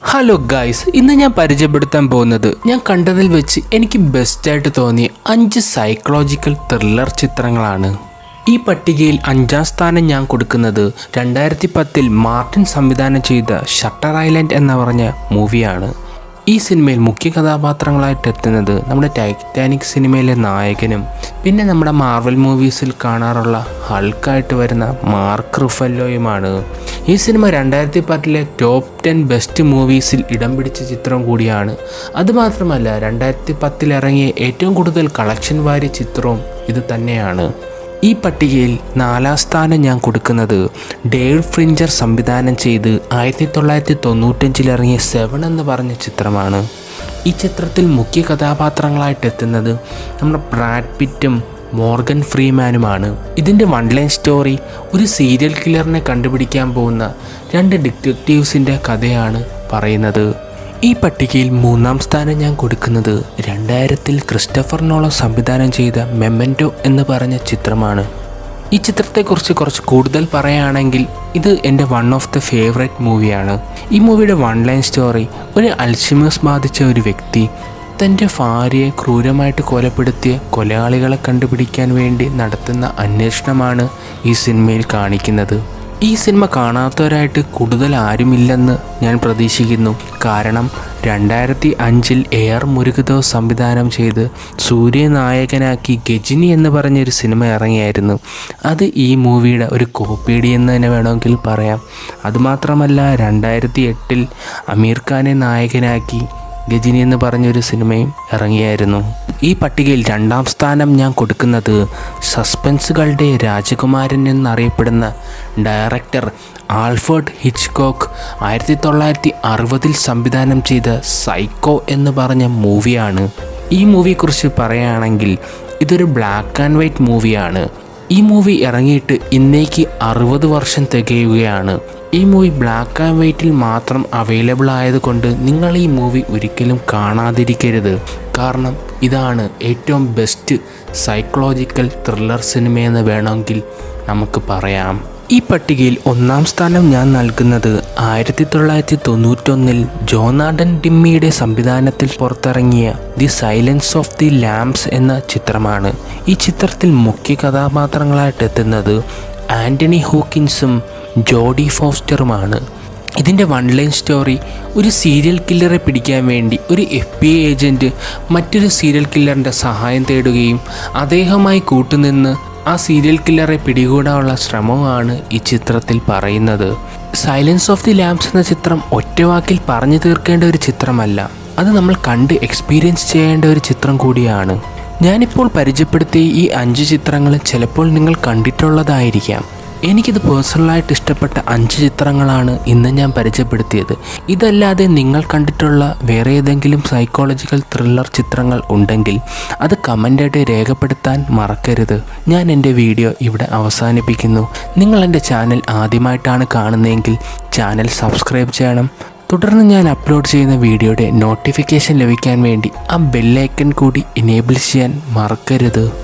hello guys ഇന്ന് ഞാൻ പരിചയപ്പെടുത്താൻ പോകുന്നത് ഞാൻ കണ്ടതിൽ വെച്ച് എനിക്ക് ബെസ്റ്റായിട്ട് തോന്നിയ അഞ്ച് സൈക്കോളജിക്കൽ ത്രില്ലർ ചിത്രങ്ങളാണ് ഈ പട്ടികയിൽ അഞ്ചാം സ്ഥാനം ഞാൻ കൊടുക്കുന്നത് രണ്ടായിരത്തി പത്തിൽ മാർട്ടിൻ സംവിധാനം ചെയ്ത ഷട്ടർ ഐലൻഡ് എന്ന് പറഞ്ഞ മൂവിയാണ് ഈ സിനിമയിൽ മുഖ്യ കഥാപാത്രങ്ങളായിട്ട് എത്തുന്നത് നമ്മുടെ ടൈറ്റാനിക് സിനിമയിലെ നായകനും പിന്നെ നമ്മുടെ മാർവൽ മൂവീസിൽ കാണാറുള്ള ഹൾക്കായിട്ട് വരുന്ന മാർക്ക് റുഫല്ലോയുമാണ് ഈ സിനിമ രണ്ടായിരത്തി പത്തിലെ ടോപ്പ് ടെൻ ബെസ്റ്റ് മൂവീസിൽ ഇടം പിടിച്ച ചിത്രം കൂടിയാണ് അതുമാത്രമല്ല രണ്ടായിരത്തി പത്തിൽ ഇറങ്ങിയ ഏറ്റവും കൂടുതൽ കളക്ഷൻ വാരിയ ചിത്രവും ഇത് തന്നെയാണ് ഈ പട്ടികയിൽ നാലാം സ്ഥാനം ഞാൻ കൊടുക്കുന്നത് ഡേവ് ഫ്രിഞ്ചർ സംവിധാനം ചെയ്ത് ആയിരത്തി തൊള്ളായിരത്തി തൊണ്ണൂറ്റഞ്ചിൽ ഇറങ്ങിയ സെവൻ എന്ന് പറഞ്ഞ ചിത്രമാണ് ഈ ചിത്രത്തിൽ മുഖ്യ കഥാപാത്രങ്ങളായിട്ട് എത്തുന്നത് നമ്മുടെ ബ്രാഡ് പിറ്റും മോർഗൻ ഫ്രീമാനുമാണ് ഇതിൻ്റെ വൺ ലൈൻ സ്റ്റോറി ഒരു സീരിയൽ കില്ലറിനെ കണ്ടുപിടിക്കാൻ പോകുന്ന രണ്ട് ഡിറ്റക്റ്റീവ്സിൻ്റെ കഥയാണ് പറയുന്നത് ഈ പട്ടികയിൽ മൂന്നാം സ്ഥാനം ഞാൻ കൊടുക്കുന്നത് രണ്ടായിരത്തിൽ ക്രിസ്റ്റഫർ നോള സംവിധാനം ചെയ്ത മെമ്മൻറ്റോ എന്ന് പറഞ്ഞ ചിത്രമാണ് ഈ ചിത്രത്തെക്കുറിച്ച് കുറച്ച് കൂടുതൽ പറയുകയാണെങ്കിൽ ഇത് എൻ്റെ വൺ ഓഫ് ദ ഫേവറേറ്റ് മൂവിയാണ് ഈ മൂവിയുടെ വൺ ലൈൻ സ്റ്റോറി ഒരു അൽഷിമേഴ്സ് ബാധിച്ച ഒരു വ്യക്തി തൻ്റെ ഭാര്യയെ ക്രൂരമായിട്ട് കൊലപ്പെടുത്തിയ കൊലയാളികളെ കണ്ടുപിടിക്കാൻ വേണ്ടി നടത്തുന്ന അന്വേഷണമാണ് ഈ സിനിമയിൽ കാണിക്കുന്നത് ഈ സിനിമ കാണാത്തവരായിട്ട് കൂടുതൽ ആരുമില്ലെന്ന് ഞാൻ പ്രതീക്ഷിക്കുന്നു കാരണം രണ്ടായിരത്തി അഞ്ചിൽ എ ആർ മുരുകദോസ് സംവിധാനം ചെയ്ത് സൂര്യനായകനാക്കി ഗജിനി എന്ന് പറഞ്ഞൊരു സിനിമ ഇറങ്ങിയായിരുന്നു അത് ഈ മൂവിയുടെ ഒരു കോപ്പിയടി എന്ന് തന്നെ വേണമെങ്കിൽ പറയാം അതുമാത്രമല്ല രണ്ടായിരത്തി എട്ടിൽ അമീർ ഖാനെ നായകനാക്കി ഗജിനി എന്ന് പറഞ്ഞൊരു സിനിമയും ഇറങ്ങിയായിരുന്നു ഈ പട്ടികയിൽ രണ്ടാം സ്ഥാനം ഞാൻ കൊടുക്കുന്നത് സസ്പെൻസുകളുടെ രാജകുമാരൻ എന്നറിയപ്പെടുന്ന ഡയറക്ടർ ആൽഫർഡ് ഹിച്ച്കോക്ക് ആയിരത്തി തൊള്ളായിരത്തി അറുപതിൽ സംവിധാനം ചെയ്ത സൈക്കോ എന്ന് പറഞ്ഞ മൂവിയാണ് ഈ മൂവിയെക്കുറിച്ച് പറയുകയാണെങ്കിൽ ഇതൊരു ബ്ലാക്ക് ആൻഡ് വൈറ്റ് മൂവിയാണ് ഈ മൂവി ഇറങ്ങിയിട്ട് ഇന്നേക്ക് അറുപത് വർഷം തികയുകയാണ് ഈ മൂവി ബ്ലാക്ക് ആൻഡ് വൈറ്റിൽ മാത്രം അവൈലബിൾ ആയതുകൊണ്ട് നിങ്ങൾ ഈ മൂവി ഒരിക്കലും കാണാതിരിക്കരുത് കാരണം ഇതാണ് ഏറ്റവും ബെസ്റ്റ് സൈക്കോളജിക്കൽ ത്രില്ലർ സിനിമയെന്ന് വേണമെങ്കിൽ നമുക്ക് പറയാം ഈ പട്ടികയിൽ ഒന്നാം സ്ഥാനം ഞാൻ നൽകുന്നത് ആയിരത്തി തൊള്ളായിരത്തി തൊണ്ണൂറ്റൊന്നിൽ ജോനാഡൻ ഡിമ്മിയുടെ സംവിധാനത്തിൽ പുറത്തിറങ്ങിയ the silence of the lambs എന്ന ചിത്രമാണ് ഈ ചിത്രത്തിൽ മുഖ്യ കഥാപാത്രങ്ങളായിട്ട് എത്തുന്നത് ആൻ്റണി ഹോക്കിൻസും ജോഡി ഫോസ്റ്ററുമാണ് ഇതിൻ്റെ വൺ ലൈൻ സ്റ്റോറി ഒരു സീരിയൽ കില്ലറെ പിടിക്കാൻ വേണ്ടി ഒരു എഫ് ബി ഐ ഏജൻറ്റ് മറ്റൊരു സീരിയൽ കില്ലറിൻ്റെ സഹായം തേടുകയും അദ്ദേഹവുമായി കൂട്ടുനിന്ന് ആ സീരിയൽ കില്ലറെ പിടികൂടാനുള്ള ശ്രമവുമാണ് ഈ ചിത്രത്തിൽ പറയുന്നത് സൈലൻസ് ഓഫ് ദി ലാംപ്സ് എന്ന ചിത്രം ഒറ്റവാക്കിൽ പറഞ്ഞു തീർക്കേണ്ട ഒരു ചിത്രമല്ല അത് നമ്മൾ കണ്ട് എക്സ്പീരിയൻസ് ചെയ്യേണ്ട ഒരു ചിത്രം കൂടിയാണ് ഞാനിപ്പോൾ പരിചയപ്പെടുത്തിയ ഈ അഞ്ച് ചിത്രങ്ങൾ ചിലപ്പോൾ നിങ്ങൾ കണ്ടിട്ടുള്ളതായിരിക്കാം എനിക്കിത് പേഴ്സണലായിട്ട് ഇഷ്ടപ്പെട്ട അഞ്ച് ചിത്രങ്ങളാണ് ഇന്ന് ഞാൻ പരിചയപ്പെടുത്തിയത് ഇതല്ലാതെ നിങ്ങൾ കണ്ടിട്ടുള്ള വേറെ ഏതെങ്കിലും സൈക്കോളജിക്കൽ ത്രില്ലർ ചിത്രങ്ങൾ ഉണ്ടെങ്കിൽ അത് കമൻ്റായിട്ട് രേഖപ്പെടുത്താൻ മറക്കരുത് ഞാൻ എൻ്റെ വീഡിയോ ഇവിടെ അവസാനിപ്പിക്കുന്നു നിങ്ങൾ എൻ്റെ ചാനൽ ആദ്യമായിട്ടാണ് കാണുന്നതെങ്കിൽ ചാനൽ സബ്സ്ക്രൈബ് ചെയ്യണം തുടർന്ന് ഞാൻ അപ്ലോഡ് ചെയ്യുന്ന വീഡിയോയുടെ നോട്ടിഫിക്കേഷൻ ലഭിക്കാൻ വേണ്ടി ആ ബെല്ലൈക്കൺ കൂടി എനേബിൾ ചെയ്യാൻ മറക്കരുത്